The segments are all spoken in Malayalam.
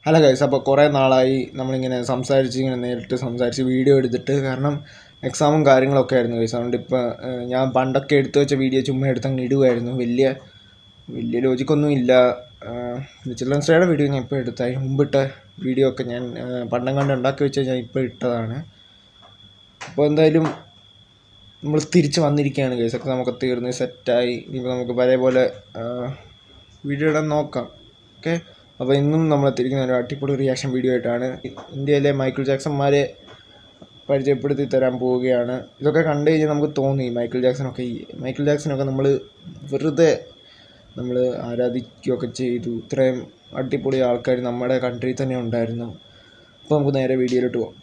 ഹലോ ഗൈസ് അപ്പോൾ കുറേ നാളായി നമ്മളിങ്ങനെ സംസാരിച്ച് ഇങ്ങനെ നേരിട്ട് സംസാരിച്ച് വീഡിയോ എടുത്തിട്ട് കാരണം എക്സാമും കാര്യങ്ങളൊക്കെ ആയിരുന്നു ഗൈസ് അതുകൊണ്ട് ഇപ്പോൾ ഞാൻ പണ്ടൊക്കെ എടുത്തു വെച്ച വീഡിയോ ചുമ്മാ എടുത്ത് അങ്ങ് ഇടുമായിരുന്നു വലിയ വലിയ ലോജിക്കൊന്നും ഇല്ല ചിൽഡ്രൻസ് ഡേയുടെ വീഡിയോ ഞാൻ ഇപ്പോൾ എടുത്ത അതിന് മുമ്പിട്ട വീഡിയോ ഒക്കെ ഞാൻ ആ, പണ്ടം കണ്ട് ഉണ്ടാക്കി വെച്ച് ഞാൻ ഇപ്പോൾ ഇട്ടതാണ് അപ്പോൾ എന്തായാലും നമ്മൾ തിരിച്ച് വന്നിരിക്കുകയാണ് ഗൈസ് ഒക്കെ നമുക്ക് തീർന്ന് സെറ്റായി ഇനിയിപ്പോൾ നമുക്ക് പഴയ പോലെ വീഡിയോ ഇടാൻ നോക്കാം ഓക്കെ അപ്പോൾ ഇന്നും നമ്മൾ എത്തിയിരിക്കുന്ന ഒരു അടിപൊളി റിയാക്ഷൻ വീഡിയോ ആയിട്ടാണ് ഇന്ത്യയിലെ മൈക്കിൾ ജാക്സന്മാരെ പരിചയപ്പെടുത്തി തരാൻ പോവുകയാണ് ഇതൊക്കെ കണ്ടു കഴിഞ്ഞാൽ നമുക്ക് തോന്നി മൈക്കിൾ ജാക്സണൊക്കെ ഈ മൈക്കിൾ ജാക്സണൊക്കെ നമ്മൾ വെറുതെ നമ്മൾ ആരാധിക്കുകയൊക്കെ ചെയ്തു ഇത്രയും അടിപൊളി ആൾക്കാർ നമ്മുടെ കൺട്രിയിൽ തന്നെ ഉണ്ടായിരുന്നു അപ്പോൾ നമുക്ക് നേരെ വീഡിയോയിലോട്ട് പോകാം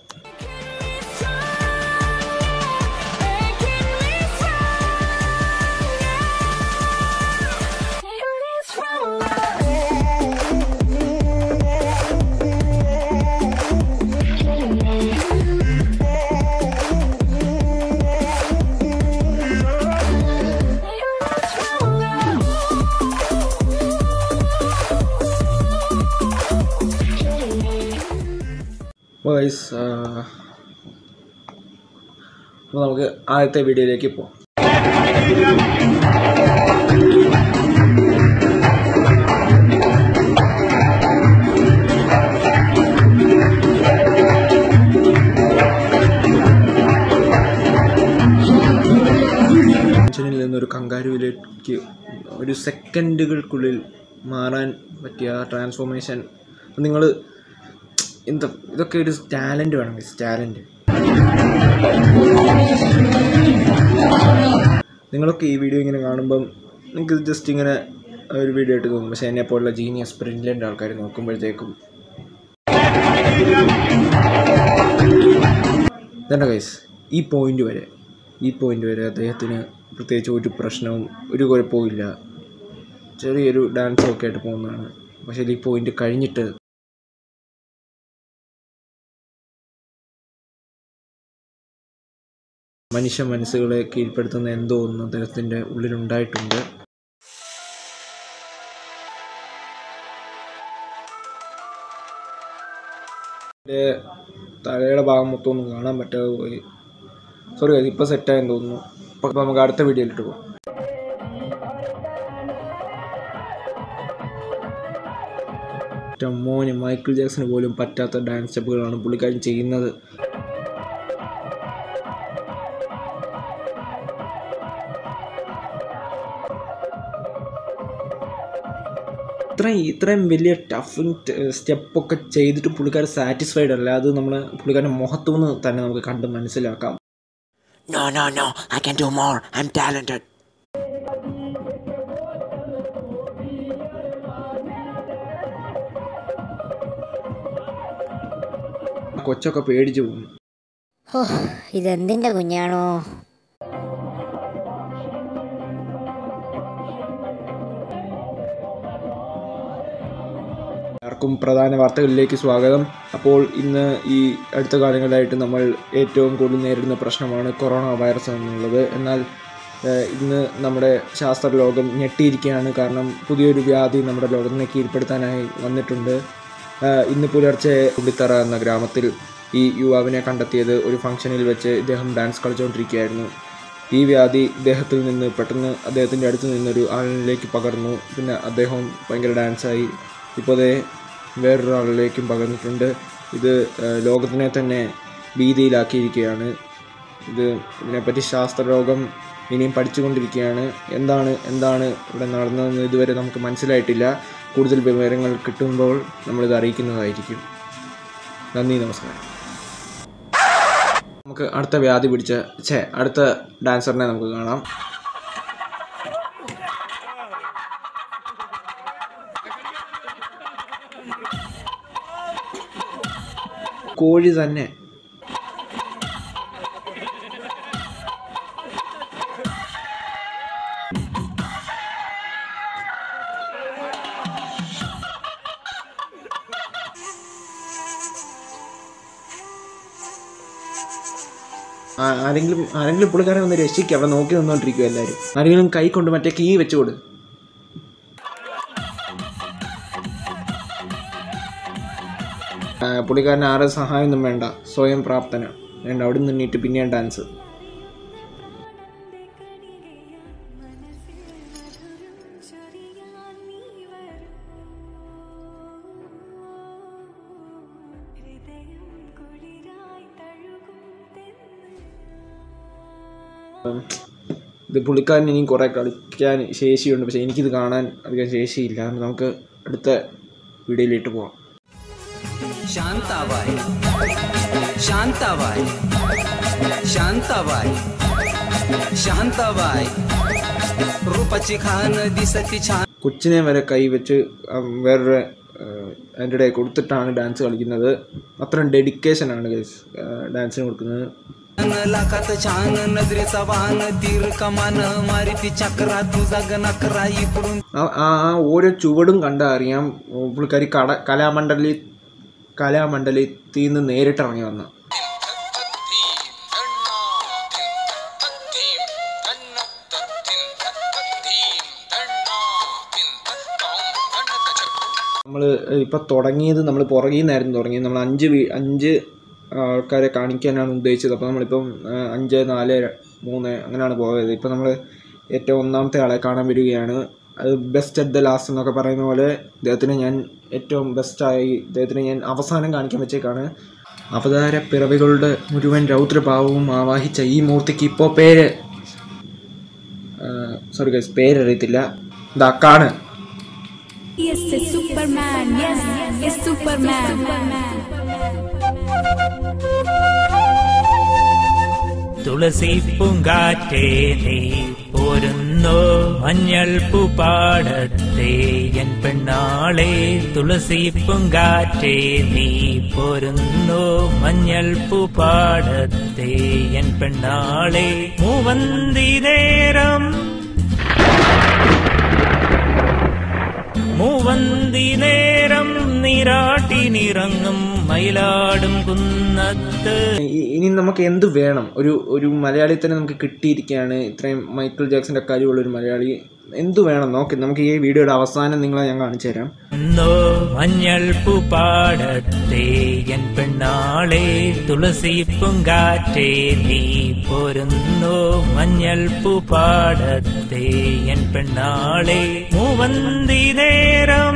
അപ്പോൾ ഗൈസ് അപ്പോൾ നമുക്ക് ആദ്യത്തെ വീഡിയോയിലേക്ക് പോകാം മനുഷ്യനിൽ നിന്നൊരു കങ്കാരുവിലേക്ക് ഒരു സെക്കൻഡുകൾക്കുള്ളിൽ മാറാൻ പറ്റിയ ട്രാൻസ്ഫോർമേഷൻ നിങ്ങൾ എന്താ ഇതൊക്കെ ഒരു ടാലൻറ്റ് വേണം ടാലൻറ്റ് നിങ്ങളൊക്കെ ഈ വീഡിയോ ഇങ്ങനെ കാണുമ്പം നിങ്ങൾക്ക് ജസ്റ്റ് ഇങ്ങനെ ഒരു വീഡിയോ ആയിട്ട് തോന്നും പക്ഷേ എന്നെ പോലുള്ള ജീനിയസ് ബ്രില്യൻ്റ് ആൾക്കാർ നോക്കുമ്പോഴത്തേക്കും ഇതണ്ട ഗൈസ് ഈ പോയിന്റ് വരെ ഈ പോയിന്റ് വരെ അദ്ദേഹത്തിന് പ്രത്യേകിച്ച് ഒരു പ്രശ്നവും ഒരു കുഴപ്പവും ഇല്ല ചെറിയൊരു ഡാൻസും ഒക്കെ ആയിട്ട് പോകുന്നതാണ് പക്ഷേ ഈ പോയിന്റ് കഴിഞ്ഞിട്ട് മനുഷ്യ മനസ്സുകളെ കീഴ്പ്പെടുത്തുന്ന എന്തോ ഒന്ന് അദ്ദേഹത്തിൻ്റെ ഉള്ളിലുണ്ടായിട്ടുണ്ട് എൻ്റെ തലയുടെ ഭാഗം മൊത്തം ഒന്നും കാണാൻ പറ്റാതെ പോയി സോറി ഇപ്പോൾ സെറ്റായെന്ന് തോന്നുന്നു അപ്പോൾ നമുക്ക് അടുത്ത വീഡിയോയിലിട്ട് പോകാം മോന് മൈക്കിൾ ജാക്സന് പോലും പറ്റാത്ത ഡാൻസ് സ്റ്റെപ്പുകളാണ് പുള്ളിക്കാരൻ ചെയ്യുന്നത് ഇത്രയും ഇത്രയും വലിയ ടഫ് സ്റ്റെപ്പൊക്കെ ചെയ്തിട്ട് പുള്ളിക്കാരൻ സാറ്റിസ്ഫൈഡ് അല്ല അത് നമ്മൾ പുള്ളിക്കാരൻ്റെ മുഖത്തു നിന്ന് തന്നെ നമുക്ക് കണ്ട് മനസ്സിലാക്കാം No, no, no. I can do more. I'm talented. കൊച്ചൊക്കെ പേടിച്ചു പോകും ഓ ഇതെന്തിൻ്റെ കുഞ്ഞാണോ എല്ലാവർക്കും പ്രധാന വാർത്തകളിലേക്ക് സ്വാഗതം അപ്പോൾ ഇന്ന് ഈ അടുത്ത കാലങ്ങളിലായിട്ട് നമ്മൾ ഏറ്റവും കൂടുതൽ നേരിടുന്ന പ്രശ്നമാണ് കൊറോണ വൈറസ് എന്നുള്ളത് എന്നാൽ ഏഹ്, ഇന്ന് നമ്മുടെ ശാസ്ത്ര ലോകം ഞെട്ടിയിരിക്കുകയാണ് കാരണം പുതിയൊരു വ്യാധി നമ്മുടെ ലോകത്തിനെ കീഴ്പ്പെടുത്താനായി വന്നിട്ടുണ്ട് ഏഹ്, ഇന്ന് പുലർച്ചെ ഉള്ളിത്തറ എന്ന ഗ്രാമത്തിൽ ഈ യുവാവിനെ കണ്ടെത്തിയത് ഒരു ഫംഗ്ഷനിൽ വെച്ച് ഇദ്ദേഹം ഡാൻസ് കളിച്ചുകൊണ്ടിരിക്കുകയായിരുന്നു ഈ വ്യാധി ഇദ്ദേഹത്തിൽ നിന്ന് പെട്ടെന്ന് അദ്ദേഹത്തിൻ്റെ അടുത്ത് നിന്നൊരു ആളിലേക്ക് പകർന്നു പിന്നെ അദ്ദേഹം ഭയങ്കര ഡാൻസായി ഇപ്പോൾ അതേ വേറൊരാളിലേക്കും പകർന്നിട്ടുണ്ട് ഇത് ഏഹ്, ലോകത്തിനെ തന്നെ ഭീതിയിലാക്കിയിരിക്കുകയാണ് ഇത് ഇതിനെപ്പറ്റി ശാസ്ത്രലോകം ഇനിയും പഠിച്ചുകൊണ്ടിരിക്കുകയാണ് എന്താണ് എന്താണ് ഇവിടെ നടന്നതെന്ന് ഇതുവരെ നമുക്ക് മനസ്സിലായിട്ടില്ല കൂടുതൽ വിവരങ്ങൾ കിട്ടുമ്പോൾ നമ്മളിത് അറിയിക്കുന്നതായിരിക്കും നന്ദി നമസ്കാരം നമുക്ക് അടുത്ത വ്യാധി പിടിച്ച ഛേ അടുത്ത ഡാൻസറിനെ നമുക്ക് കാണാം കോഴി തന്നെ ആ- ആരെങ്കിലും ആരെങ്കിലും പുള്ളിക്കാരെ ഒന്ന് രക്ഷിക്കുക അവിടെ നോക്കി നിന്നോണ്ടിരിക്കും എല്ലാവരും ആരെങ്കിലും കൈ കൊണ്ട് മറ്റേ കീ വെച്ച് കൊടു ആ, പുള്ളിക്കാരന് ആരുടെ സഹായമൊന്നും വേണ്ട സ്വയം പ്രാപ്തനാണ് വേണ്ട അവിടെ നിന്ന് എണ്ണീറ്റ് പിന്നെയും ഡാൻസ് ഇത് പുള്ളിക്കാരൻ ഇനിയും കുറേ കളിക്കാൻ ശേഷിയുണ്ട് പക്ഷേ എനിക്കിത് കാണാൻ അധികം ശേഷിയില്ല നമുക്ക് അടുത്ത വീഡിയോയിലിട്ട് പോവാം शांताबाई शांताबाई शांताबाई शांताबाई रूपाची खान दिसती छान കൊച്ചിനെ വരെ കൈ വെച്ച് ആ, വേറൊരു അതിൻ്റെ ഇടയിൽ കൊടുത്തിട്ടാണ് ഡാൻസ് കളിക്കുന്നത് അത്രയും ഡെഡിക്കേഷനാണ് ഗൈസ് ഡാൻസിന് കൊടുക്കുന്നത് लाखात छान नजरेचा वाहन तीर कमान मारिती चक्रा तुझा गणकरा इकडून ആ ആ ആ ഓരോ ചുവടും കണ്ടാൽ അറിയാം ഓ, പുള്ളിക്കാരി കട കലാമണ്ഡലി കലാമണ്ഡലത്തിൽ നിന്ന് നേരിട്ട് ഇറങ്ങി വന്ന നമ്മൾ ഇപ്പം തുടങ്ങിയത് നമ്മൾ പുറകിൽ നിന്നായിരുന്നു തുടങ്ങിയത് നമ്മൾ അഞ്ച് വീ- അഞ്ച് ആൾക്കാരെ കാണിക്കാനാണ് ഉദ്ദേശിച്ചത് അപ്പോൾ നമ്മളിപ്പം ആ, അഞ്ച് നാല് മൂന്ന് അങ്ങനെയാണ് പോയത് ഇപ്പം നമ്മൾ ഏറ്റവും ഒന്നാമത്തെ ആളെ കാണാൻ വരികയാണ് അത് ബെസ്റ്റ് അറ്റ് ദ ലാസ്റ്റ് എന്നൊക്കെ പറയുന്ന പോലെ ഇദ്ദേഹത്തിന് ഞാൻ ഏറ്റവും ബെസ്റ്റായി ഇദ്ദേഹത്തിന് ഞാൻ അവസാനം കാണിക്കാൻ വെച്ചേക്കാണ് അവതാര പിറവികളുടെ മുഴുവൻ രൗദ്രഭാവവും ആവാഹിച്ച ഈ മൂർത്തിക്ക് ഇപ്പോൾ പേര് സോറി ഗൈസ് പേരറിയത്തില്ല ഇതാ കാണ് Yes, it's Superman. Yes, it's Superman. തുളസി പൂങ്കാറ്റേ നീ പോരുന്നോ മഞ്ഞൾ പൂപ്പാടത്തെ എൻ പെണ്ണാളെ തുളസി പൂങ്കാറ്റേ നീ പോരുന്നോ മഞ്ഞൾ പൂപ്പാടത്തെ എൻ പെണ്ണാളെ മൂവന്തി നേരം മൂവന്തി നേരം നീരാട്ടിനിറങ്ങും മയിലാടും കുന്നത്ത് ഇ- ഇനി നമുക്ക് എന്ത് വേണം ഒരു ഒരു മലയാളി തന്നെ നമുക്ക് കിട്ടിയിരിക്കുകയാണ് ഇത്രയും മൈക്കിൾ ജാക്സന്റെ കഴിവുള്ള ഒരു മലയാളി എന്ത് വേണം നോക്കി നമുക്ക് ഈ വീഡിയോയുടെ അവസാനം നിങ്ങളെ ഞാൻ കാണിച്ചു തരാം എന്നോ മഞ്ഞൾ പൂപ്പാടത്തെ എൻ പെണ്ണാളെ തുളസി പൂങ്കാറ്റേ നീ പോരുന്നോ മഞ്ഞൾ പൂപ്പാടത്തെ എൻ പെണ്ണാളെ മൂവന്തി നേരം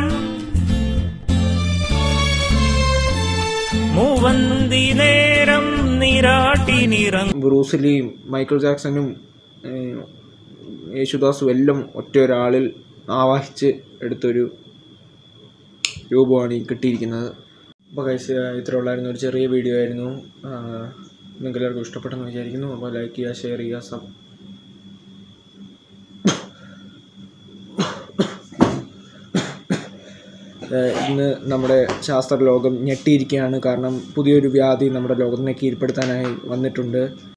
മൂവന്തി നേരം നീരാട്ടിനിറങ്ങും ബ്രൂസിലിയും മൈക്കിൾ ജാക്സനും ഏഹ്, യേശുദാസും എല്ലാം ഒറ്റ ഒരാളിൽ ആവാഹിച്ച് എടുത്തൊരു രൂപമാണ് ഈ കിട്ടിയിരിക്കുന്നത് അപ്പോൾ കൈസ് ഇത്ര ഉള്ളായിരുന്നു ഒരു ചെറിയ വീഡിയോ ആയിരുന്നു ആഹ്, നിങ്ങൾക്ക് എല്ലാവർക്കും ഇഷ്ടപ്പെട്ടെന്ന് വിചാരിക്കുന്നു അപ്പോൾ ലൈക്ക് ചെയ്യുക ഷെയർ ചെയ്യുക സബ് ഏഹ് ഇന്ന് നമ്മുടെ ശാസ്ത്രലോകം ഞെട്ടിയിരിക്കുകയാണ് കാരണം പുതിയൊരു വ്യാധി നമ്മുടെ ലോകത്തിനെ കീഴ്പ്പെടുത്താനായി വന്നിട്ടുണ്ട്